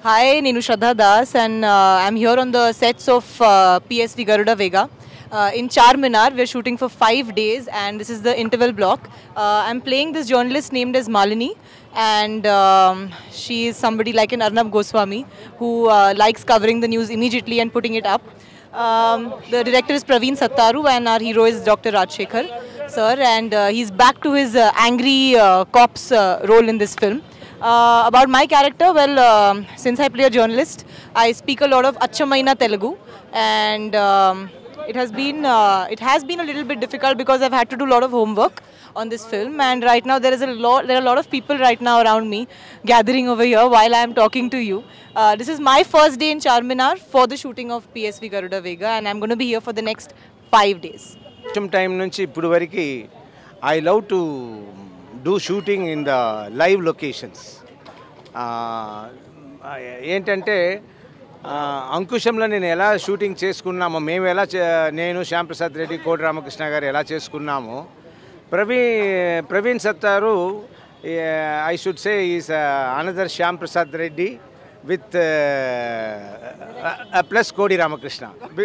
Hi, Nenu Shraddha Das, and uh, I'm here on the sets of uh, PSV Garuda Vega. Uh, in Charminar, we're shooting for five days, and this is the interval block. Uh, I'm playing this journalist named as Malini, and um, she is somebody like an Arnab Goswami who uh, likes covering the news immediately and putting it up. Um, the director is Praveen Sattaru, and our hero is Dr. Rajshekhar, sir, and uh, he's back to his uh, angry uh, cops uh, role in this film. Uh, about my character, well, um since I play a journalist, I speak a lot of Achamaina Telugu, and um, it has been uh, it has been a little bit difficult because I've had to do a lot of homework on this film, and right now there is a lot there are a lot of people right now around me gathering over here while I am talking to you. Uh, this is my first day in Charminar for the shooting of PSV Garuda Vega, and I'm going to be here for the next five days. కొంచెం time నుంచి ఇప్పుడు వరకు I love to do shooting in the live locations ఏంటంటే ఆ, అంకుశంలో నేను ఎలా shooting చేసుకున్నామో మేము ఎలా చే- నేను శ్యాంప్రసాద్ రెడ్డి కోటి రామకృష్ణ గారు ఎలా చేసుకున్నామో ప్రవీ Praveen Sattaru I should say is another Shyam Prasad Reddy with plus Kodi Ramakrishna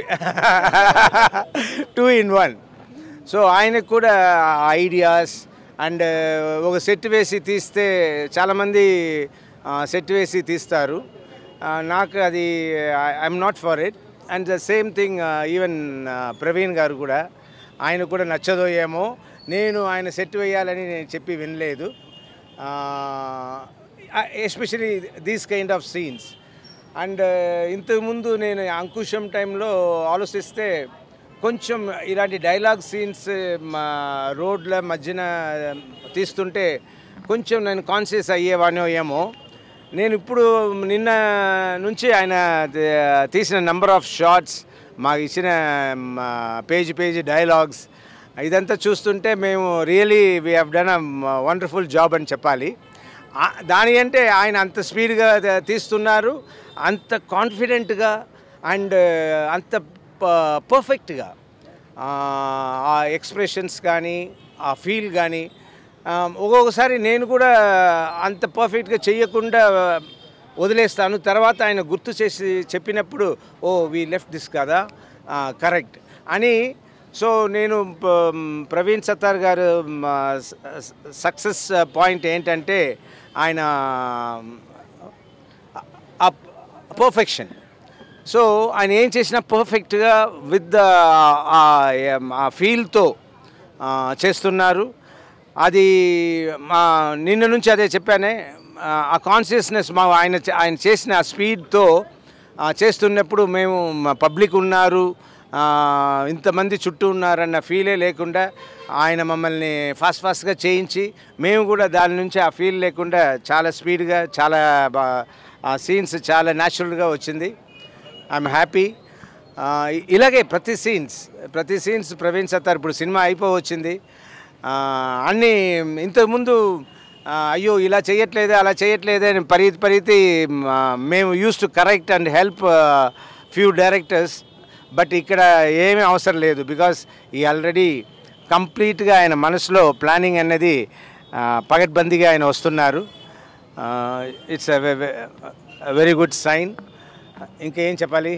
two in one so ఆయనకు కూడా ఐడియాస్ అండ్ ఒక సెట్ వేసి తీస్తే చాలామంది సెట్ వేసి తీస్తారు ఆ, నాకు అది I'm not for it and the same thing even Praveen garu కూడా ఆయన కూడా నచ్చదో ఏమో నేను ఆయన సెట్ వేయాలని నేను చెప్పి వినలేదు especially these kind of scenes and ఇంతకుముందు నేను అంకుశం టైంలో ఆలోచిస్తే కొంచెం ఇలాంటి డైలాగ్ సీన్స్ మా రోడ్ల మధ్యన తీస్తుంటే కొంచెం నేను కాన్షియస్ అయ్యేవానో ఏమో నేను ఇప్పుడు నిన్న నుంచి ఆయన త- తీసిన నెంబర్ ఆఫ్ షార్ట్స్ మాకు ఇచ్చిన పేజీ పేజీ డైలాగ్స్ ఇదంతా చూస్తుంటే మేము really we have done a wonderful job అని చెప్పాలి ఆ- దాని అంటే ఆయన అంత స్పీడ్గా త- తీస్తున్నారు అంత కాన్ఫిడెంట్గా అండ్ అంత పర్ఫెక్ట్గా ఆ ఎక్స్ప్రెషన్స్ కానీ ఆ ఫీల్ కానీ ఒక్కొక్కసారి నేను కూడా అంత పర్ఫెక్ట్గా చేయకుండా వదిలేస్తాను తర్వాత ఆయన గుర్తు చేసి చెప్పినప్పుడు ఓ వీ లెఫ్ట్ దిస్ కదా కరెక్ట్ అని సో నేను ప- ప్రవీణ్ సత్తార్ గారు సక్సెస్ పాయింట్ ఏంటంటే ఆయన పర్ఫెక్షన్ సో ఆయన ఏం చేసినా పర్ఫెక్ట్గా విత్ ద ఆ ఫీల్తో చేస్తున్నారు అది మా నిన్న నుంచి అదే చెప్పానే ఆ, ఆ కాన్షియస్నెస్ మా ఆయన చే- ఆయన చేసిన ఆ స్పీడ్తో చేస్తున్నప్పుడు మేము పబ్లిక్ ఉన్నారు ఆ, ఇంతమంది చుట్టూ ఉన్నారన్న ఫీలే లేకుండా ఆయన మమ్మల్ని ఫాస్ట్ ఫాస్ట్గా చేయించి మేము కూడా దాని నుంచి ఆ ఫీల్ లేకుండా చాలా స్పీడ్గా చాలా బా ఆ సీన్స్ చాలా న్యాచురల్గా వచ్చింది ఐఎమ్ హ్యాపీ ఇలాగే ప్రతి సీన్స్ ప్రతి సీన్స్ ప్రవీణ్ సత్తార్ ఇప్పుడు సినిమా అయిపోవచ్చింది ఆ, అన్నీ ఇంతకుముందు ఆ, అయ్యో ఇలా చేయట్లేదే అలా చేయట్లేదే అని పరీతి పరీతి ఆ, మేము use to correct and help few directors but ఇక్కడ ఏమీ అవసరం లేదు బికాస్ ఈ ఆల్రెడీ కంప్లీట్గా ఆయన మనసులో ప్లానింగ్ అనేది ఆ, పగడ్బందీగా ఆయన వస్తున్నారు ఇట్స్ వెరీ గుడ్ సైన్ ఇంకేం చెప్పాలి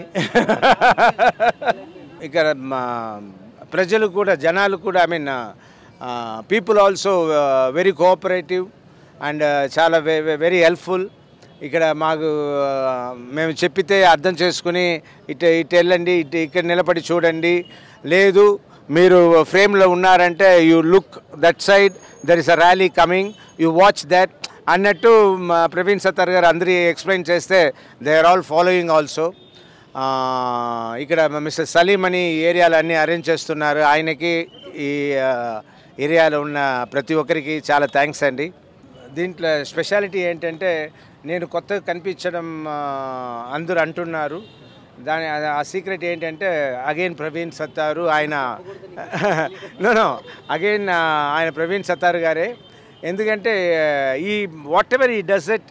ఇక్కడ మా ప్రజలు కూడా జనాలు కూడా I mean people also very cooperative and చాలా వెరీ హెల్ప్ఫుల్ ఇక్కడ మాకు ఆ, మేము చెప్పితే అర్థం చేసుకుని ఇటు ఇటు వెళ్ళండి ఇటు ఇక్కడ నిలబడి చూడండి లేదు మీరు ఫ్రేమ్లో ఉన్నారంటే you look that side there is a rally coming you watch that అన్నట్టు మా ప్రవీణ్ సత్తార్ గారు అందరి ఎక్స్ప్లెయిన్ చేస్తే they are all following also ఇక్కడ మిస్టర్ సలీం అని ఈ ఏరియాలు అన్నీ అరేంజ్ చేస్తున్నారు ఆయనకి ఈ ఆ, ఏరియాలో ఉన్న ప్రతి ఒక్కరికి చాలా థ్యాంక్స్ అండి దీంట్లో స్పెషాలిటీ ఏంటంటే నేను కొత్తగా కనిపించడం ఆ, అందరూ అంటున్నారు దాని ఆ- ఆ సీక్రెట్ ఏంటంటే అగైన్ ప్రవీణ్ సత్తారు ఆయన నో నో అగైన్ ఆయన ప్రవీణ్ సత్తారు గారే ఎందుకంటే ఆ, ఈ వాట్ ఎవర్ ఈ does it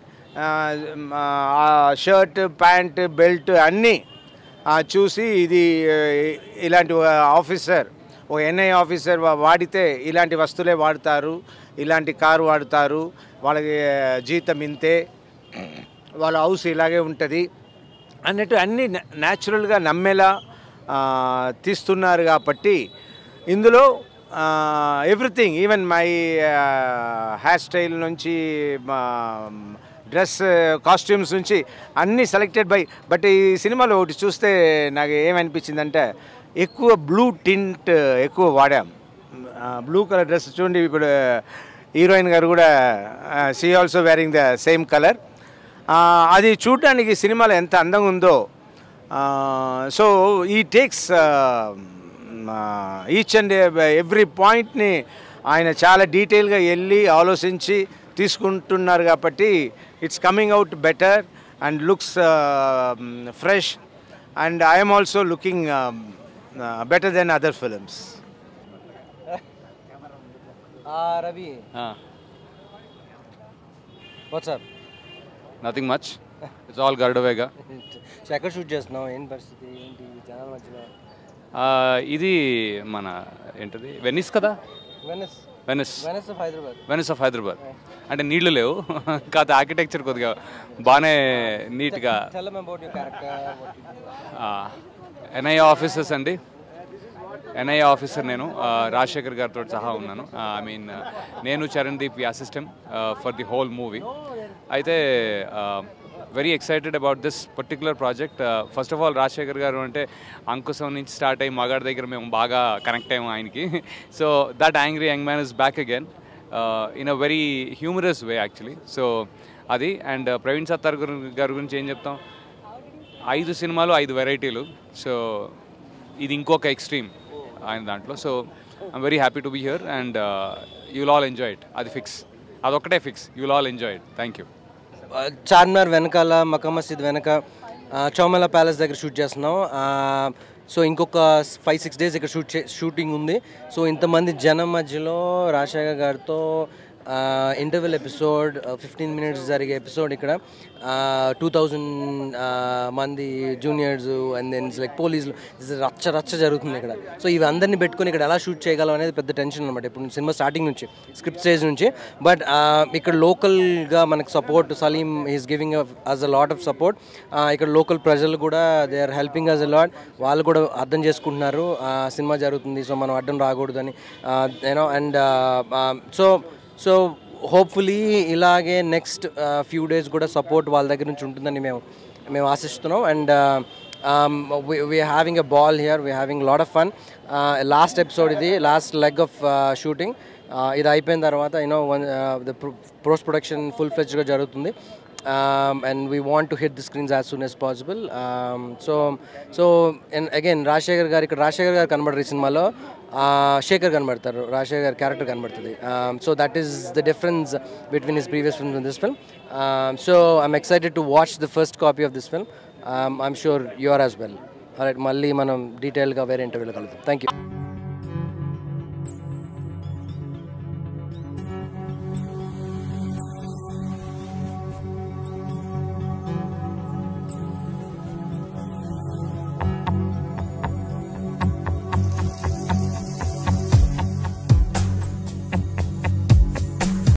shirt pant belt అన్నీ ఆ, చూసి ఇది ఆ, ఇలాంటి ఆఫీసర్ ఓ ఎన్ఐ ఆఫీసర్ వా- వాడితే ఇలాంటి వస్తువులే వాడతారు ఇలాంటి కారు వాడతారు వాళ్ళకి ఆ, జీతం ఇంతే వాళ్ళ హౌస్ ఇలాగే ఉంటుంది అన్నట్టు అన్నీ న్యాచురల్గా నమ్మేలా ఆ, తీస్తున్నారు కాబట్టి ఇందులో everything even my hair style నుంచి డ్రెస్ కాస్ట్యూమ్స్ నుంచి అన్నీ సెలెక్టెడ్ బై బట్ ఈ సినిమాలో ఒకటి చూస్తే నాకు ఏమనిపించిందంటే ఎక్కువ బ్లూ టింట్ ఎక్కువ వాడాం బ్లూ కలర్ డ్రెస్ చూడండి ఇప్పుడు హీరోయిన్ గారు కూడా she also wearing the same colour అది చూడడానికి సినిమాలో ఎంత అందంగా ఉందో సో ఈ టేక్స్ ఈచ్ అండ్ ఎవ్రీ పాయింట్ని ఆయన చాలా డీటెయిల్గా వెళ్ళి ఆలోచించి తీసుకుంటున్నారు కాబట్టి it's coming out better and looks fresh and I'm also looking better then other films Ravi what's up nothing much it's all Garudavega so ఎక్కడ షూట్ చేస్తున్నావు ఏం పరిస్థితి ఏంటి జనాల మధ్యలో ఇది మన ఏంటది వెనిస్ కదా Venice Venice Venice of Hyderabad Venice of Hyderabad అంటే నీళ్లు లేవు కాదు ఆర్కిటెక్చర్ కొద్దిగా బాగానే నీట్గా tell about your character NIA officers అండి ఎన్ఐఏ ఆఫీసర్ నేను ఆ, రాజశేఖర్ గారితో సహా ఉన్నాను ఐ మీన్ నేను Charandeep assistant for the whole movie అయితే very excited about this particular project first of all Rajasekhar గారు అంటే అంకుశం నుంచి స్టార్ట్ అయ్యి మగాడి దగ్గర మేము బాగా కనెక్ట్ అయ్యాము ఆయనకి so that angry young man is back again in a very humorous way actually so అది అండ్ ప్రవీణ్ సత్తార్ గురి గారి గురించి ఏం చెప్తాం ఐదు సినిమాలు ఐదు వెరైటీలు సో ఇది ఇంకొక ఎక్స్ట్రీమ్ ఆయన దాంట్లో so I'm very happy to be here and you'll all enjoy it అది ఫిక్స్ అదొక్కటే fix you'll all enjoy it thank you Charminar వెనకాల మక్కా మసీద్ వెనక ఆ, చౌమల ప్యాలెస్ దగ్గర షూట్ చేస్తున్నాం ఆ, సో ఇంకొక ఫైవ్ సిక్స్ డేస్ ఇక్కడ షూట్ చే షూటింగ్ ఉంది సో ఇంతమంది జనం మధ్యలో రాజశేఖర్ గారితో ఇంటర్వెల్ ఎపిసోడ్ ఫిఫ్టీన్ మినిట్స్ జరిగే ఎపిసోడ్ ఇక్కడ టూ థౌజండ్ మంది జూనియర్స్ అండ్ దెన్ లైక్ పోలీసులు రచ్చ రచ్చ జరుగుతుంది ఇక్కడ సో ఇవి అందరినీ పెట్టుకొని ఇక్కడ ఎలా షూట్ చేయగలం అనేది పెద్ద టెన్షన్ అనమాట ఇప్పుడు సినిమా స్టార్టింగ్ నుంచి స్క్రిప్ట్ స్టేజ్ నుంచి బట్ ఇక్కడ లోకల్గా మనకు support Salim is giving us a lot of support ఇక్కడ లోకల్ ప్రజలు కూడా they are helping us a lot వాళ్ళు కూడా అర్థం చేసుకుంటున్నారు ఆ, సినిమా జరుగుతుంది సో మనం అడ్డం రాకూడదని you know and so so hopefully ఇలాగే నెక్స్ట్ ఫ్యూ డేస్ కూడా సపోర్ట్ వాళ్ళ దగ్గర నుంచి ఉంటుందని మేము మేము ఆశిస్తున్నాం and we're having a ball here we having lot of fun last episode ఇది లాస్ట్ లెగ్ ఆఫ్ షూటింగ్ ఇది అయిపోయిన తర్వాత you know one the post production full ఫ్లెజ్గా జరుగుతుంది and we want to hit the screens as soon as possible so so and again Rajasekhar గారు ఇక్కడ రాజశేఖర్ గారు కనబడరు ఈ సినిమాలో uh, శేఖర్ కనబడతారు రాజశేఖర్ గారి క్యారెక్టర్ కనబడుతుంది so that is the difference between his previous films in this film so I'm excited to watch the first copy of this film I'm sure you're as well right మళ్ళీ మనం డీటెయిల్గా వేరే ఇంటర్వ్యూలో కలుద్దాం thank you